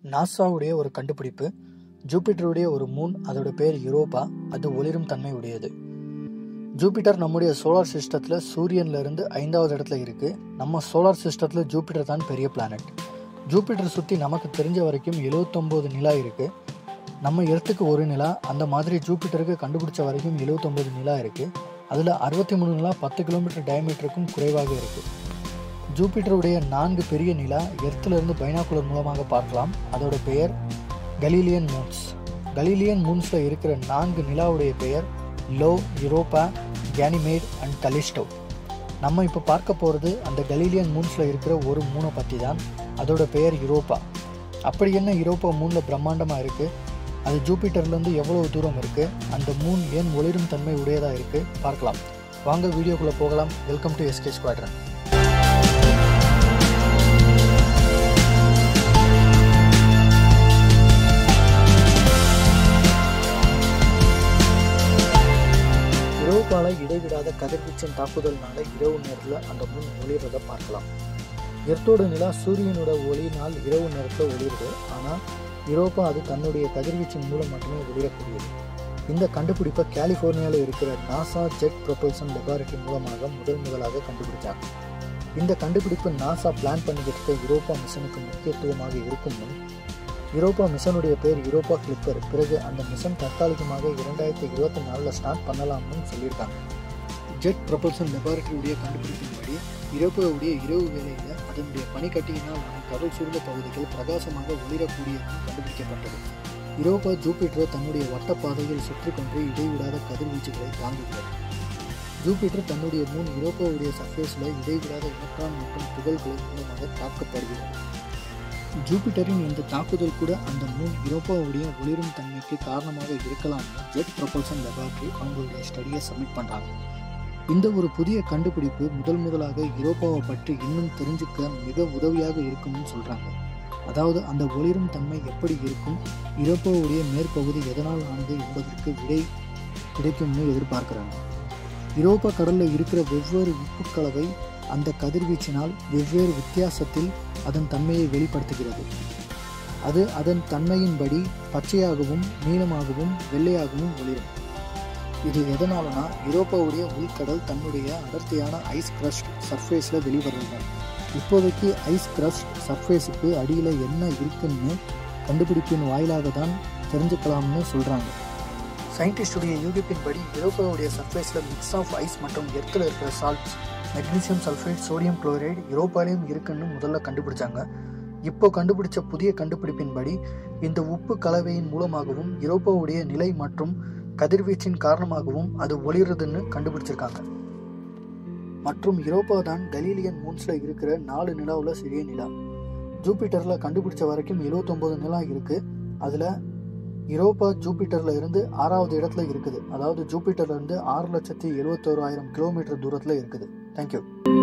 நாசாவுடைய ஒரு கண்டுபிடிப்பு ஜூபிட்டருடைய ஒரு மூன் அதோட பேர் யூரோப்பா அது ஒளிரும் தன்மை உடையது ஜூபிட்டர் நம்முடைய சோலார் சிஸ்டத்தில் சூரியன்ல இருந்து ஐந்தாவது இடத்துல இருக்கு நம்ம சோலார் சிஸ்டத்தில் ஜூபிட்டர் தான் பெரிய பிளானட் ஜூபிட்டர் சுற்றி நமக்கு தெரிஞ்ச வரைக்கும் 79 நிலா இருக்கு நம்ம எர்த்துக்கு ஒரு நிலா அந்த மாதிரி ஜூபிட்டருக்கு கண்டுபிடிச்ச வரைக்கும் 79 நிலா இருக்கு அதில் அறுபத்தி மூணு நிலா பத்து கிலோமீட்டர் டயமீட்டருக்கும் குறைவாக இருக்கு ஜூபிட்டருடைய நான்கு பெரிய நிலா எர்த்துல இருந்து பைனாகுலர் மூலமாக பார்க்கலாம் அதோட பெயர் கலீலியன் மூன்ஸ் கலீலியன் மூன்ஸ்ல இருக்கிற நான்கு நிலாவுடைய பெயர் லோ யூரோப்பா கேனிமேட் அண்ட் கலிஸ்டோ நம்ம இப்போ பார்க்க போகிறது அந்த கலீலியன் மூன்ஸில் இருக்கிற ஒரு மூனை பற்றி தான் அதோட பெயர் யூரோப்பா அப்படி என்ன யூரோப்பா மூணில் பிரம்மாண்டமாக இருக்குது அது ஜூபிட்டர்லேருந்து எவ்வளோ தூரம் இருக்குது அந்த மூன் ஏன் ஒளிரும் தன்மை உடையதாக இருக்குது பார்க்கலாம் வாங்க வீடியோக்குள்ளே போகலாம் வெல்கம் டு எஸ்கே ஸ்குவாட்ரன் இரவுகால இடைவிடாத கதிர்வீச்சின் தாக்குதல்னால இரவு நேரத்தில் அந்த மூன் ஒளிர்றதை பார்க்கலாம் எர்த்தோட நிலா சூரியனோட ஒளியினால் இரவு நேரத்தில் ஒளிருது ஆனால் யூரோப்பா அது தன்னுடைய கதிர்வீச்சின் மூலம் மட்டுமே ஒளிரக்கூடியது இந்த கண்டுபிடிப்பை கலிஃபோர்னியாவில் இருக்கிற நாசா ஜெட் ப்ரொபல்சன் லெபார்டரி மூலமாக முதல் முதலாக கண்டுபிடிச்சாங்க இந்த கண்டுபிடிப்பு நாசா பிளான் பண்ணிக்கிட்டு இருக்க யூரோப்பா மிஷனுக்கு முக்கியத்துவமாக இருக்கும் முன் யூரோப்பா மிஷனுடைய பேர் யூரோப்பா கிளிப்பர் பிறகு அந்த மிஷன் தற்காலிகமாக இரண்டாயிரத்தி இருபத்தி நாலில் ஸ்டார்ட் பண்ணலாம்னு சொல்லியிருக்காங்க ஜெட் ப்ரொபல்சன் லெபார்டரியுடைய கண்டுபிடிப்பின்படி யூரோப்பாவுடைய இரவு வேளையில் அதனுடைய பனிக்கட்டியினால் ஆன கடல் சூழ்ந்த பகுதிகள் பிரகாசமாக ஒளிரக்கூடியதும் கண்டுபிடிக்கப்பட்டது யூரோப்பா ஜூபிட்டர் தன்னுடைய வட்டப்பாதையில் சுற்றி கொண்டு இடைவிடாத கதிர்வீச்சுகளை தாங்குகிறது ஜூபிட்டர் தன்னுடைய மூணு யூரோப்பாவுடைய சர்ஃபேஸில் இடைவிடாத எலக்ட்ரான் மற்றும் துகள்களின் மூலமாக தாக்கப்படுகிறது ஜூபிட்டரின் இந்த தாக்குதல் கூட அந்த மூன் யூரோப்பாவுடைய ஒளிரும் தன்மைக்கு காரணமாக இருக்கலாம்னு ஜெட் ப்ரொபல்சன் லெபார்டரி அவங்களுடைய ஸ்டடியை சப்மிட் பண்ணுறாங்க இந்த ஒரு புதிய கண்டுபிடிப்பு முதல் முதலாக யூரோப்பாவை பற்றி இன்னும் தெரிஞ்சுக்க மிக உதவியாக இருக்கும்னு சொல்கிறாங்க அதாவது அந்த ஒளிரும் தன்மை எப்படி இருக்கும் யூரோப்பாவுடைய மேற்பகுதி எதனால் ஆனது என்பதற்கு விடை கிடைக்கும்னு எதிர்பார்க்குறாங்க யூரோப்பா கடலில் இருக்கிற வெவ்வேறு உப்பு கலவை அந்த கதிர்வீச்சினால் வெவ்வேறு வித்தியாசத்தில் அதன் தன்மையை வெளிப்படுத்துகிறது அது அதன் தன்மையின்படி பச்சையாகவும் நீளமாகவும் வெள்ளையாகவும் ஒளிரும் இது எதனாலனா யூரோப்பாவுடைய உள்கடல் தன்னுடைய அடர்த்தியான ஐஸ் கிரஸ்ட் சர்ஃபேஸில் வெளிவருது இப்போதைக்கு ஐஸ் கிரஸ்ட் சர்ஃபேஸுக்கு அடியில் என்ன இருக்குன்னு கண்டுபிடிப்பின் வாயிலாக தான் தெரிஞ்சுக்கலாம்னு சொல்கிறாங்க சயின்டிஸ்டுடைய யூகிப்பின்படி யூரோப்பாவுடைய சர்ஃபேஸில் மிக்ஸ் ஆஃப் ஐஸ் மற்றும் எர்த்தில் இருக்கிற salts magnesium sulphate sodium chloride யூரோப்பாலையும் இருக்குன்னு முதல்ல கண்டுபிடிச்சாங்க இப்போ கண்டுபிடிச்ச புதிய கண்டுபிடிப்பின்படி இந்த உப்பு கலவையின் மூலமாகவும் யூரோப்பாவுடைய நிலை மற்றும் கதிர்வீச்சின் காரணமாகவும் அது ஒளிருதுன்னு கண்டுபிடிச்சிருக்காங்க மற்றும் யூரோப்பா தான் கலீலியன் மூன்ஸ்ல இருக்கிற நாலு நிலாவில் சிறிய நிலா ஜூபிட்டர்ல கண்டுபிடிச்ச வரைக்கும் எழுவத்தொன்பது நிலா இருக்கு அதுல யூரோப்பா ஜூபிட்டர்ல இருந்து ஆறாவது இடத்துல இருக்குது அதாவது ஜூபிட்டர்ல இருந்து ஆறு லட்சத்தி எழுவத்தோராயிரம் கிலோமீட்டர் தூரத்துல இருக்குது தேங்க்யூ